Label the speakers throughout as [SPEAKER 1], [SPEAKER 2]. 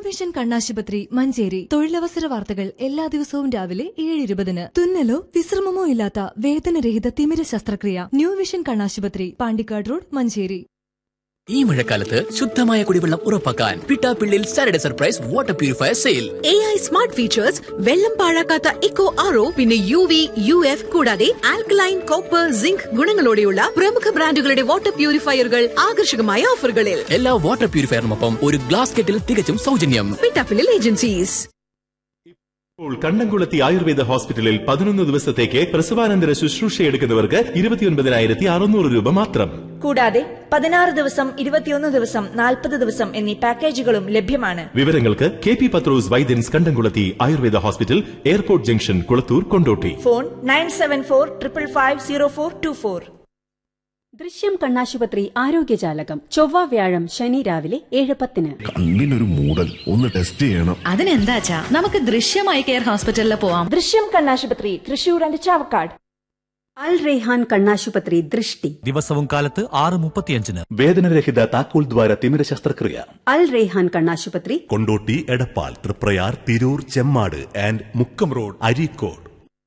[SPEAKER 1] vision കണ്ണാശുപത്രി മഞ്ചേരി തൊഴിലവസര വാർത്തകൾ എല്ലാ ദിവസവും രാവിലെ ഏഴ് ഇരുപതിന് തുന്നലോ വിശ്രമമോ ഇല്ലാത്ത വേദനരഹിത തിമിര ശസ്ത്രക്രിയ ന്യൂ വിഷൻ കണ്ണാശുപത്രി പാണ്ടിക്കാട് റോഡ് മഞ്ചേരി
[SPEAKER 2] ഈ മഴക്കാലത്ത് ശുദ്ധമായ കുടിവെള്ളം ഉറപ്പാക്കാൻ പിട്ടാപ്പിള്ളിൽ Saturday surprise water purifier sale
[SPEAKER 3] A I smart features വെള്ളം പാഴാക്കാത്ത ഇക്കോ ആറോ പിന്നെ യു വി യു എഫ് കൂടാതെ ആൽക്കലൈൻ കോപ്പർ സിങ്ക് ഗുണങ്ങളോടെയുള്ള പ്രമുഖ ബ്രാൻഡുകളുടെ വാട്ടർ പ്യൂരിഫയറുകൾ ആകർഷകമായ ഓഫറുകളിൽ
[SPEAKER 2] എല്ലാ വാട്ടർ പ്യൂരിഫയറിനൊപ്പം ഒരു ഗ്ലാസ് കെറ്റിൽ തികച്ചും സൗജന്യം
[SPEAKER 3] പിട്ടാപ്പിള്ളിൽ ഏജൻസീസ്
[SPEAKER 4] ഇപ്പോൾ കണ്ടംകുളത്തി ആയുർവേദ ഹോസ്പിറ്റലിൽ പതിനൊന്ന് ദിവസത്തേക്ക് പ്രസവാനന്തര ശുശ്രൂഷ എടുക്കുന്നവർക്ക് ഇരുപത്തിയൊൻപതിനായിരത്തി അറുന്നൂറ് രൂപ മാത്രം
[SPEAKER 5] കൂടാതെ പതിനാറ് ദിവസം ഇരുപത്തിയൊന്ന് ദിവസം നാൽപ്പത് ദിവസം എന്നീ പാക്കേജുകളും ലഭ്യമാണ്
[SPEAKER 4] വിവരങ്ങൾക്ക് K P Pathros Vaidyans Kandamkulathy Ayurveda hospital airport junction Kulathur Kondotty
[SPEAKER 5] phone nine seven four triple five zero four two four
[SPEAKER 6] Drishyam കണ്ണാശുപത്രി ആരോഗ്യജാലകം ചൊവ്വ വ്യാഴം ശനി രാവിലെ ഏഴ് പത്തിന്
[SPEAKER 7] കണ്ണിനൊരു മൂടൽ ഒന്ന് ടെസ്റ്റ് ചെയ്യണം
[SPEAKER 8] അതിനെന്താച്ചാ നമുക്ക് ദൃശ്യമായി കെയർ ഹോസ്പിറ്റലിൽ പോവാം
[SPEAKER 5] ദൃശ്യം കണ്ണാശുപത്രി തൃശൂർ ആൻഡ് ചാവക്കാട്
[SPEAKER 6] അൽ റെയ്ഹാൻ കണ്ണാശുപത്രി ദൃഷ്ടി
[SPEAKER 9] ദിവസവും കാലത്ത് ആറ് മുപ്പത്തിയഞ്ചിന്
[SPEAKER 4] വേദനരഹിത താക്കോൽ ദ്വാര തിമിര ശസ്ത്രക്രിയ
[SPEAKER 6] അൽ റെയ്ഹാൻ കണ്ണാശുപത്രി
[SPEAKER 7] Kondotty Edappal Triprayar Tirur Chemmad and Mukkam road Areekode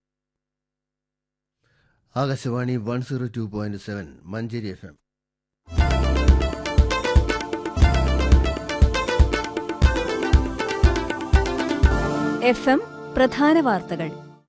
[SPEAKER 10] Akashvani one zero two point seven Manjeri F M
[SPEAKER 11] F M പ്രധാന വാർത്തകൾ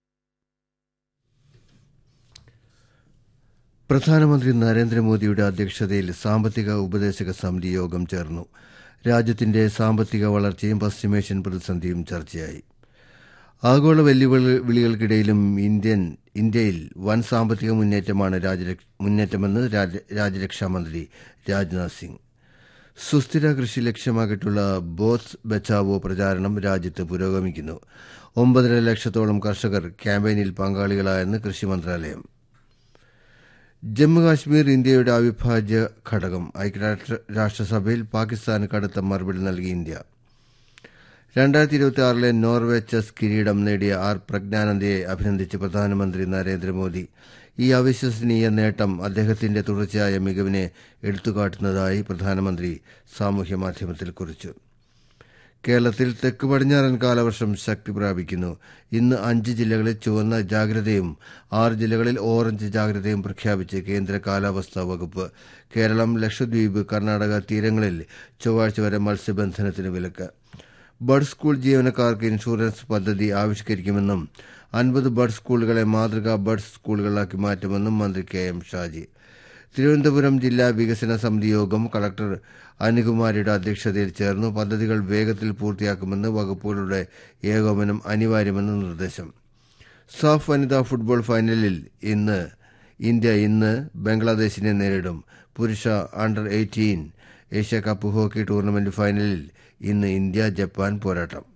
[SPEAKER 10] പ്രധാനമന്ത്രി നരേന്ദ്രമോദിയുടെ അധ്യക്ഷതയിൽ സാമ്പത്തിക ഉപദേശക സമിതി യോഗം ചേർന്നു രാജ്യത്തിന്റെ സാമ്പത്തിക വളർച്ചയും പശ്ചിമേഷ്യൻ പ്രതിസന്ധിയും ചർച്ചയായി ആഗോള വെല്ലുവിളികൾക്കിടയിലും ഇന്ത്യൻ ഇന്ത്യയിൽ വൻ സാമ്പത്തിക മുന്നേറ്റമാണ് രാജ്യരക്ഷ- മുന്നേറ്റമെന്ന് രാജ്യ- രാജ്യരക്ഷാമന്ത്രി രാജ്നാഥ് സിംഗ് സുസ്ഥിര കൃഷി ലക്ഷ്യമാക്കിയിട്ടുള്ള ബോസ് ബച്ചാവോ പ്രചാരണം രാജ്യത്ത് പുരോഗമിക്കുന്നു ഒമ്പതര ലക്ഷത്തോളം കർഷകർ ക്യാമ്പയിനിൽ പങ്കാളികളായെന്ന് കൃഷി മന്ത്രാലയം ജമ്മുകാശ്മീർ ഇന്ത്യയുടെ അവിഭാജ്യ ഘടകം ഐക്യരാഷ്ട്ര രാഷ്ട്രസഭയിൽ പാകിസ്ഥാന് കടുത്ത മറുപടി നൽകി ഇന്ത്യ രണ്ടായിരത്തി ഇരുപത്തി ആറിലെ നോർവേ ചെസ് കിരീടം നേടിയ ആർ പ്രജ്ഞാനന്ദയെ അഭിനന്ദിച്ച് പ്രധാനമന്ത്രി നരേന്ദ്രമോദി ഈ അവിശ്വസനീയ നേട്ടം അദ്ദേഹത്തിന്റെ തുടർച്ചയായ മികവിനെ എടുത്തുകാട്ടുന്നതായി പ്രധാനമന്ത്രി സാമൂഹ്യമാധ്യമത്തിൽ കുറിച്ചു കേരളത്തിൽ തെക്ക് പടിഞ്ഞാറൻ കാലവർഷം ശക്തി പ്രാപിക്കുന്നു ഇന്ന് അഞ്ച് ജില്ലകളിൽ ചുവന്ന ജാഗ്രതയും ആറ് ജില്ലകളിൽ ഓറഞ്ച് ജാഗ്രതയും പ്രഖ്യാപിച്ച് കേന്ദ്ര കാലാവസ്ഥാ വകുപ്പ് കേരളം ലക്ഷദ്വീപ് കർണാടക തീരങ്ങളിൽ ചൊവ്വാഴ്ച വരെ മത്സ്യബന്ധനത്തിന് വിലക്ക് ബഡ് സ്കൂൾ ജീവനക്കാർക്ക് ഇൻഷുറൻസ് പദ്ധതി ആവിഷ്കരിക്കുമെന്നും അൻപത് ബഡ് സ്കൂളുകളെ മാതൃകാ ബഡ് സ്കൂളുകളാക്കി മാറ്റുമെന്നും മന്ത്രി കെ എം ഷാജി തിരുവനന്തപുരം ജില്ലാ വികസന സമിതി യോഗം കളക്ടർ അനുകുമാരിയുടെ അധ്യക്ഷതയിൽ ചേർന്നു പദ്ധതികൾ വേഗത്തിൽ പൂർത്തിയാക്കുമെന്ന് വകുപ്പുകളുടെ ഏകോപനം അനിവാര്യമെന്ന് നിർദ്ദേശം സാഫ് വനിതാ ഫുട്ബോൾ ഫൈനലിൽ ഇന്ന് ഇന്ത്യ ഇന്ന് ബംഗ്ലാദേശിനെ നേരിടും പുരുഷ under eighteen Asia cup hockey tournament ഫൈനലിൽ ഇന്ന് ഇന്ത്യ ജപ്പാൻ പോരാട്ടം